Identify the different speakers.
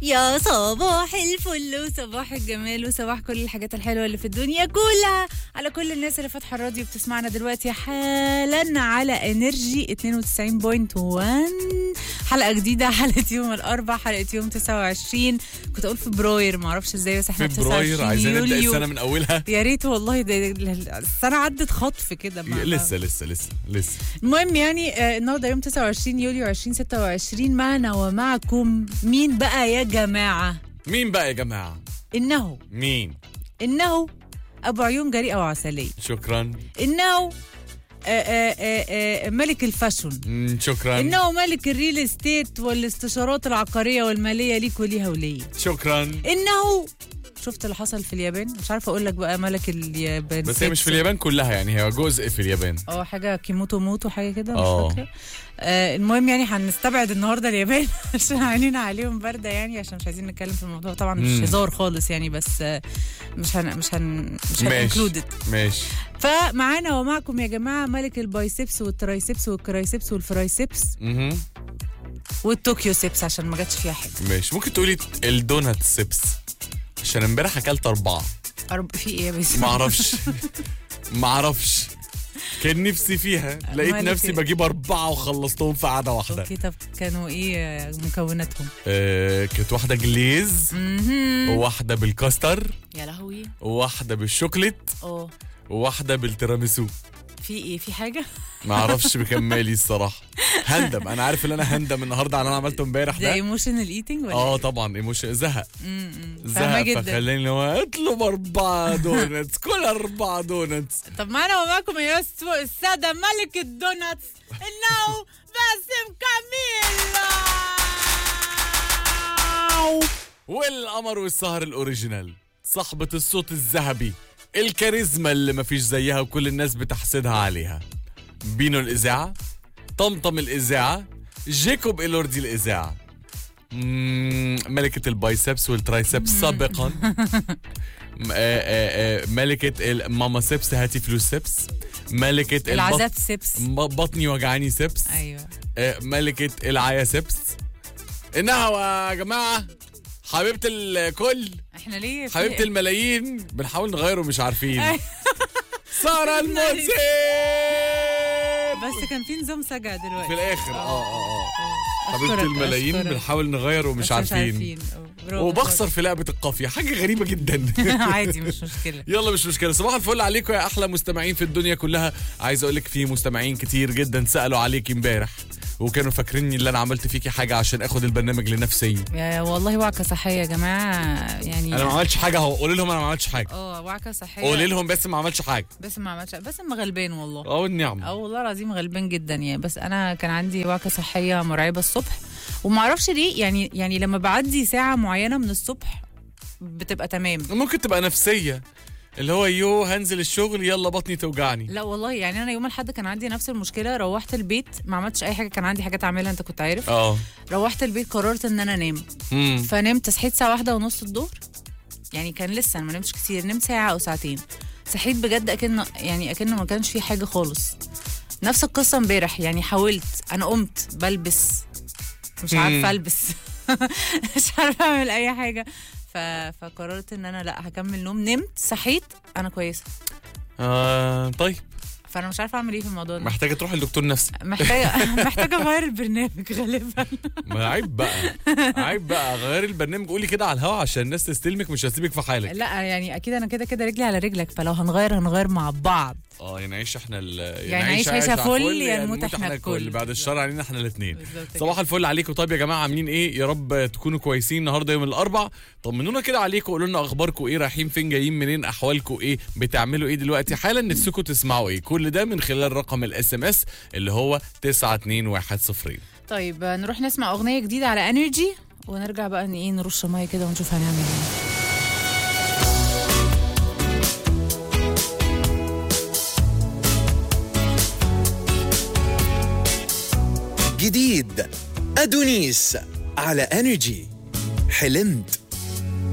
Speaker 1: يا صباح الفل وصباح الجمال وصباح كل الحاجات الحلوه اللي في الدنيا كلها على كل الناس اللي فاتحه الراديو بتسمعنا دلوقتي حالا على انرجي 92.1 حلقه جديده حلقه يوم الاربعاء حلقه يوم 29 كنت اقول فبراير ما اعرفش ازاي بس احنا
Speaker 2: فبراير
Speaker 1: 29
Speaker 2: عايزين نبدا
Speaker 1: يوليو.
Speaker 2: السنه من اولها
Speaker 1: يا ريت والله ده ده- السنه عدت خطف كده ما-
Speaker 2: لسه لسه لسه لسه
Speaker 1: المهم يعني آه، النهارده يوم 29 يوليو 2026 معنا ومعكم مين بقى يا جماعه
Speaker 2: مين بقى يا جماعه
Speaker 1: انه
Speaker 2: مين
Speaker 1: انه ابو عيون جريئه وعسليه
Speaker 2: شكرا
Speaker 1: انه آه، آه، آه، آه، ملك الفاشون
Speaker 2: مم، شكرا
Speaker 1: انه ملك الريل استيت والاستشارات العقاريه والماليه ليك وليها وليا
Speaker 2: شكرا
Speaker 1: انه شفت اللي حصل في اليابان مش عارفه اقول لك بقى ملك اليابان
Speaker 2: بس هي مش في اليابان كلها يعني هي جزء في اليابان
Speaker 1: اه حاجه كيموتو موتو حاجه كده مش
Speaker 2: اه.
Speaker 1: فاكره آه المهم يعني هنستبعد النهارده اليابان عشان عينينا عليهم بارده يعني عشان مش عايزين نتكلم في الموضوع طبعا مش
Speaker 2: مم.
Speaker 1: هزار خالص يعني بس آه مش هن مش هن مش
Speaker 2: ماشي
Speaker 1: هنكلودد
Speaker 2: ماشي
Speaker 1: فمعانا ومعكم يا جماعه ملك البايسبس والترايسبس والكرايسبس والفرايسبس
Speaker 2: مهم.
Speaker 1: والطوكيو سيبس عشان ما جاتش فيها حاجه
Speaker 2: ماشي ممكن تقولي الدونات سيبس عشان امبارح اكلت اربعه
Speaker 1: أرب... في ايه يا باسم
Speaker 2: ما اعرفش ما اعرفش كان نفسي فيها لقيت
Speaker 1: مالك
Speaker 2: نفسي
Speaker 1: إيه؟
Speaker 2: بجيب اربعه وخلصتهم في قعده واحده
Speaker 1: اوكي طب كانوا ايه آه، مكوناتهم
Speaker 2: آه كانت واحده جليز
Speaker 1: مهم.
Speaker 2: وواحده بالكاستر
Speaker 1: يا لهوي
Speaker 2: وواحده بالشوكليت
Speaker 1: اه
Speaker 2: وواحده بالتيراميسو
Speaker 1: في ايه في حاجه
Speaker 2: ما اعرفش بكمالي الصراحه هندم انا عارف ان انا هندم النهارده على اللي انا عملته امبارح
Speaker 1: ده
Speaker 2: ده
Speaker 1: ايموشنال ايتنج ولا
Speaker 2: اه
Speaker 1: إيه؟
Speaker 2: طبعا ايموشن زهق
Speaker 1: م- م. فاهمة
Speaker 2: زهق
Speaker 1: جدا
Speaker 2: فخلاني هو اطلب اربعه دونتس كل اربعه دونتس
Speaker 1: طب معانا ومعكم يا السو- السادة ملك الدوناتس إنه باسم كاميلا
Speaker 2: والقمر والسهر الاوريجينال صاحبة الصوت الذهبي الكاريزما اللي مفيش زيها وكل الناس بتحسدها عليها بينو الإذاعة طمطم الإذاعة جيكوب إلوردي الإذاعة مم، ملكة البايسبس والترايسبس سابقا م- آه، آه، آه، ملكة الماما سبس هاتي فلوس سبس ملكة البط-
Speaker 1: العذاب سيبس
Speaker 2: م- بطني وجعاني سبس
Speaker 1: أيوه
Speaker 2: آه، ملكة العيا سبس انها يا جماعة حبيبة الكل
Speaker 1: إحنا ليه في-
Speaker 2: حبيبة الملايين بنحاول نغيره مش عارفين
Speaker 1: أيوة.
Speaker 2: سارة الموسيقى
Speaker 1: بس كان في نظام سجع دلوقتي
Speaker 2: في الآخر اه اه اه
Speaker 1: أشكرك،
Speaker 2: حبيبة الملايين
Speaker 1: أشكرك.
Speaker 2: بنحاول نغير ومش
Speaker 1: بس
Speaker 2: عارفين
Speaker 1: أه، برافو.
Speaker 2: وبخسر في لعبة القافية حاجة غريبة جدا
Speaker 1: عادي مش مشكلة
Speaker 2: يلا مش مشكلة صباح الفل عليكم يا أحلى مستمعين في الدنيا كلها عايز أقول لك في مستمعين كتير جدا سألوا عليك امبارح وكانوا فاكريني اللي أنا عملت فيكي حاجة عشان آخد البرنامج لنفسي
Speaker 1: يا والله وعكة صحية يا جماعة يعني
Speaker 2: أنا ما عملتش حاجة اهو قولي لهم أنا ما عملتش حاجة
Speaker 1: اه وعكة صحية
Speaker 2: قولي لهم بس ما عملتش حاجة
Speaker 1: بس ما عملتش بس ما غلبان والله
Speaker 2: أه النعمة
Speaker 1: اه والله العظيم غلبان جدا يعني بس انا كان عندي وعكه صحيه مرعبه الصبح وما اعرفش ليه يعني يعني لما بعدي ساعه معينه من الصبح بتبقى تمام
Speaker 2: ممكن تبقى نفسية اللي هو يو هنزل الشغل يلا بطني توجعني
Speaker 1: لا والله يعني انا يوم الاحد كان عندي نفس المشكله روحت البيت ما عملتش اي حاجه كان عندي حاجات اعملها انت كنت عارف
Speaker 2: اه
Speaker 1: روحت البيت قررت ان انا انام
Speaker 2: امم
Speaker 1: فنمت صحيت الساعه واحدة ونص الظهر يعني كان لسه أنا ما نمتش كتير نمت ساعه او ساعتين صحيت بجد اكن يعني اكن ما كانش في حاجه خالص نفس القصه امبارح يعني حاولت انا قمت بلبس مش
Speaker 2: مم.
Speaker 1: عارفه البس مش عارفه اعمل اي حاجه ف... فقررت ان انا لا هكمل نوم نمت صحيت انا كويسه
Speaker 2: آه طيب
Speaker 1: فانا مش عارفه اعمل ايه في الموضوع ده
Speaker 2: محتاجة تروح للدكتور نفسي
Speaker 1: محتاجه محتاجه اغير البرنامج غالبا
Speaker 2: ما عيب بقى عيب بقى غير البرنامج قولي كده على الهوا عشان الناس تستلمك مش هسيبك في حالك
Speaker 1: لا يعني اكيد انا كده كده رجلي على رجلك فلو هنغير هنغير مع بعض
Speaker 2: اه يا نعيش احنا ال
Speaker 1: يا نعيش عيشة فل، يا نموت احنا الكل.
Speaker 2: بعد الشر علينا احنا الاثنين
Speaker 1: بالظبط كده.
Speaker 2: صباح الفل عليكم طيب يا جماعه عاملين ايه يا رب تكونوا كويسين النهارده يوم الاربع طمنونا كده عليكم قولوا لنا اخباركم ايه رايحين فين جايين منين احوالكم ايه بتعملوا ايه دلوقتي حالا نفسكم تسمعوا ايه كل ده من خلال رقم الاس ام اس اللي هو 92110
Speaker 1: طيب آه، نروح نسمع اغنيه جديده على انرجي ونرجع بقى ان ايه نرش ميه كده ونشوف هنعمل ايه
Speaker 3: جديد أدونيس على انرجي حلمت